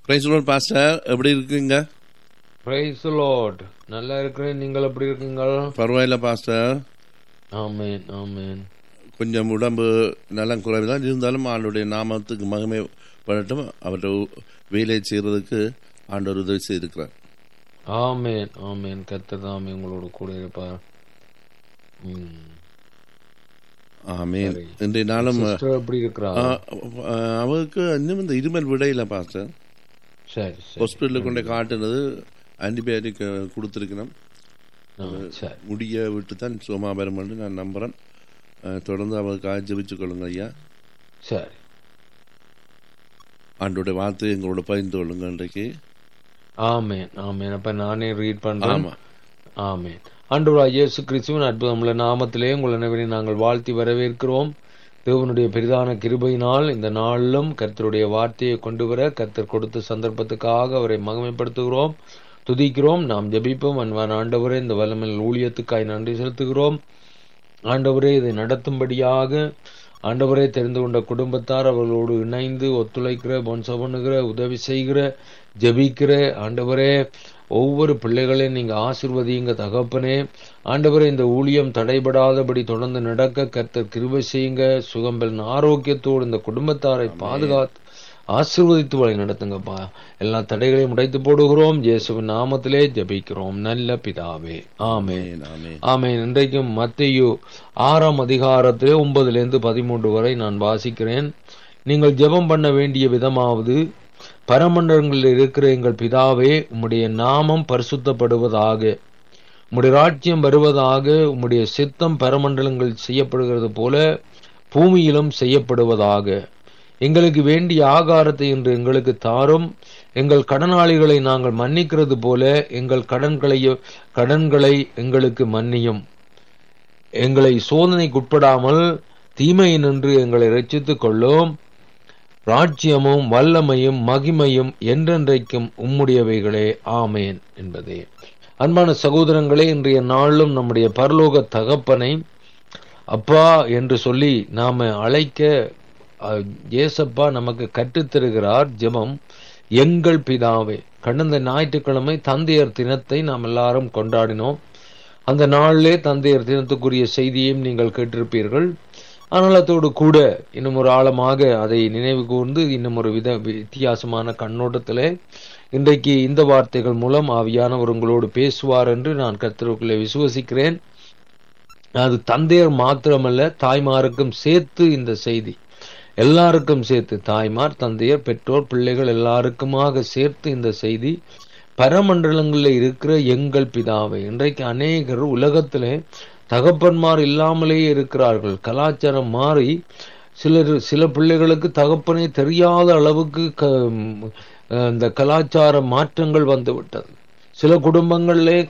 Price load pastor எப்படி இருக்குங்க price Lord நல்லா இருக்கிறேன் நீங்கள் எப்படி இருக்கீங்கள் பரவாயில்ல பாஸ்டர் ஆமேன் ஆமேன் கொஞ்சம் உடம்பு நலம் குறைவு தான் இருந்தாலும் ஆண்டுடைய நாமத்துக்கு மகிமை படட்டும் அவர்கிட்ட வேலை செய்யறதுக்கு ஆண்டவர் உதவி செய்திருக்கிறார் ஆமேன் ஆமேன் கர்த்தர் தாமே உங்களோட கூட இருப்பார் ம். ஆமேன் சரி. இன்றைய நாளும் சிஸ்டர் எப்படி இருக்கிறா ஆ, ஆ, அவருக்கு இன்னும் இந்த இருமல் விடையில பாஸ்டர் சரி சரி ஹாஸ்பிட்டலில் கொண்டு காட்டுனது ஆன்டிபயோட்டிக் கொடுத்துருக்கணும் ஆ, சரி முடிய விட்டு தான் சும்மா பெறுமென்று நான் நம்புகிறேன் அஹ், தொடர்ந்து அவருக்காக ஜெபிச்சு கொள்ளுங்க ஐயா சரி ஆண்டோடைய வார்த்தை எங்களோட பகிர்ந்து கொள்ளுங்க இன்றைக்கு ஆமேன் ஆமேன் அப்ப நானே ரீட் பண்றேன் ஆமா ஆமேன் ஆண்டவராய் இயேசு கிறிஸ்துவின் அற்புதமுள்ள நாமத்திலே உங்கள் அனைவரையும் நாங்கள் வாழ்த்தி வரவேற்கிறோம் தேவனுடைய பெரிதான கிருபையினால் இந்த நாளிலும் கர்த்தருடைய வார்த்தையை கொண்டு வர கர்த்தர் கொடுத்த சந்தர்ப்பத்துக்காக அவரை மகிமைப்படுத்துகிறோம் துதிக்கிறோம் நாம் ஜெபிப்போம் அன்பான ஆண்டவரே இந்த வல்லமையில் ஊழியத்துக்காய் நன்றி செலுத்துகிறோம் ஆண்டவரே இதை நடத்தும்படியாக ஆண்டவரே தெரிந்து கொண்ட குடும்பத்தார் அவர்களோடு இணைந்து ஒத்துழைக்கிற பொன்ச பண்ணுகிற உதவி செய்கிற ஜெபிக்கிற ஆண்டவரே ஒவ்வொரு பிள்ளைகளையும் நீங்க ஆசிர்வதிங்க தகப்பனே ஆண்டவரே இந்த ஊழியம் தடைபடாதபடி தொடர்ந்து நடக்க கர்த்தர் கிருபை செய்யுங்க சுகம்பெல் ஆரோக்கியத்தோடு இந்த குடும்பத்தாரை பாதுகாத்து ஆசிர்வதித்து வழி நடத்துங்கப்பா எல்லா தடைகளையும் உடைத்து போடுகிறோம் இயேசுவின் நாமத்திலே ஜெபிக்கிறோம் நல்ல பிதாவே ஆமென் ஆமென், ஆமென். ஆமென் இன்றைக்கும் மத்தேயு ஆறாம் அதிகாரத்திலே ஒன்பதிலிருந்து பதிமூன்று வரை நான் வாசிக்கிறேன் நீங்கள் ஜெபம் பண்ண வேண்டிய விதமாவது பரமண்டலங்களில் இருக்கிற எங்கள் பிதாவே உம்முடைய நாமம் பரிசுத்தப்படுவதாக உம்முடைய ராஜ்யம் வருவதாக உம்முடைய சித்தம் பரமண்டலங்கள் செய்யப்படுகிறது போல பூமியிலும் செய்யப்படுவதாக எங்களுக்கு வேண்டிய ஆகாரத்தை இன்று எங்களுக்கு தாரும் எங்கள் கடனாளிகளை நாங்கள் மன்னிக்கிறது போல எங்கள் கடன்களை கடன்களை எங்களுக்கு மன்னியும் எங்களை சோதனைக்குட்படாமல் தீமையினின்று எங்களை ரட்சித்துக் கொள்ளும் ராஜ்யமும் வல்லமையும் மகிமையும் என்றென்றைக்கும் உம்முடையவைகளே ஆமேன் என்பதே அன்பான சகோதரங்களே இன்றைய நாளிலும் நம்முடைய பரலோக தகப்பனை அப்பா என்று சொல்லி நாம அழைக்க அஹ், இயேசப்பா நமக்கு கற்றுத்தருகிறார் ஜெபம் எங்கள் பிதாவே கடந்த ஞாயிற்றுக்கிழமை தந்தையர் தினத்தை நாம் எல்லாரும் கொண்டாடினோம் அந்த நாளிலே தந்தையர் தினத்துக்குரிய செய்தியையும் நீங்கள் கேட்டிருப்பீர்கள் ஆனால் அதோடு கூட இன்னும் ஒரு ஆழமாக அதை நினைவு கூர்ந்து இன்னும் ஒரு வித வித்தியாசமான கண்ணோட்டத்திலே இன்றைக்கு இந்த வார்த்தைகள் மூலம் ஆவியானவர் உங்களோடு பேசுவார் என்று நான் கர்த்தருக்குள்ளே விசுவசிக்கிறேன் அது தந்தையர் மாத்திரமல்ல தாய்மாருக்கும் சேர்த்து இந்த செய்தி எல்லாருக்கும் சேர்த்து தாய்மார் தந்தையர் பெற்றோர் பிள்ளைகள் எல்லாருக்குமாக சேர்த்து இந்த செய்தி பரமண்டலங்களில் இருக்கிற எங்கள் பிதாவை இன்றைக்கு அநேகர் உலகத்திலே தகப்பன்மார் இல்லாமலேயே இருக்கிறார்கள் கலாச்சாரம் மாறி சிலர் சில பிள்ளைகளுக்கு தகப்பனே தெரியாத அளவுக்கு க- இந்த கலாச்சார மாற்றங்கள் வந்து விட்டது சில குடும்பங்களிலே